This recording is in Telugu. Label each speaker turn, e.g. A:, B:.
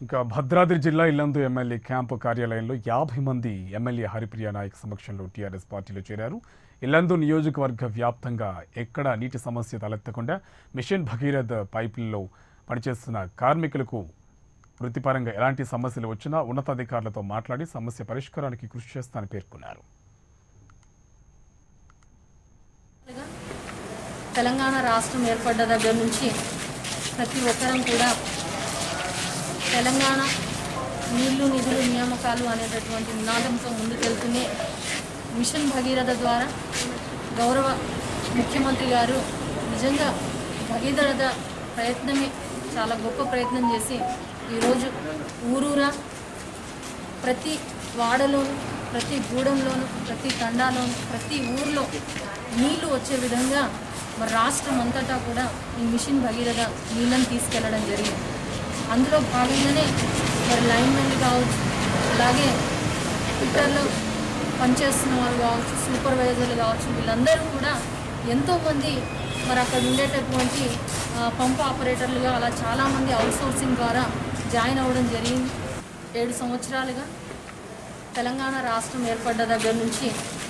A: ఇంకా భద్రాద్రి జిల్లా ఇల్లందు ఎమ్మెల్యే క్యాంపు కార్యాలయంలో యాభై మంది ఎమ్మెల్యే హరిప్రియ నాయక్ సమక్షంలో టీఆర్ఎస్ పార్టీలో చేరారు ఇల్లందు నియోజకవర్గ వ్యాప్తంగా ఎక్కడ నీటి సమస్య తలెత్తకుండా మిషన్ భగీరథ పైపుల్లో పనిచేస్తున్న కార్మికులకు వృత్తిపరంగా ఎలాంటి సమస్యలు వచ్చినా ఉన్నతాధికారులతో మాట్లాడి సమస్య పరిష్కారానికి కృషి చేస్తానని పేర్కొన్నారు
B: తెలంగాణ రాష్ట్రం ఏర్పడ్డ దగ్గర నుంచి ప్రతి ఒక్కరం కూడా తెలంగాణ నీళ్లు నిధులు నియామకాలు అనేటటువంటి నినాదంతో ముందుకెళ్తూనే మిషన్ భగీరథ ద్వారా గౌరవ ముఖ్యమంత్రి గారు నిజంగా భగీరథ ప్రయత్నమే చాలా గొప్ప ప్రయత్నం చేసి ఈరోజు ఊరూరా ప్రతి వాడలోను ప్రతి గూడెంలోను ప్రతి తండాలోను ప్రతి ఊర్లో నీళ్లు వచ్చే విధంగా మరి రాష్ట్రం అంతటా కూడా ఈ మిషన్ భగీరథ నీళ్ళని తీసుకెళ్లడం జరిగింది అందులో భాగంగానే మరి లైన్మెన్లు కావచ్చు అలాగే ట్విట్టర్లో పనిచేస్తున్న వాళ్ళు కావచ్చు సూపర్వైజర్లు కావచ్చు వీళ్ళందరూ కూడా ఎంతోమంది మరి అక్కడ ఉండేటటువంటి ఆ, పంప్ ఆపరేటర్లుగా అలా చాలామంది అవుట్సోర్సింగ్ ద్వారా జాయిన్ అవ్వడం జరిగింది ఏడు సంవత్సరాలుగా తెలంగాణ రాష్ట్రం ఏర్పడ్డ దగ్గర నుంచి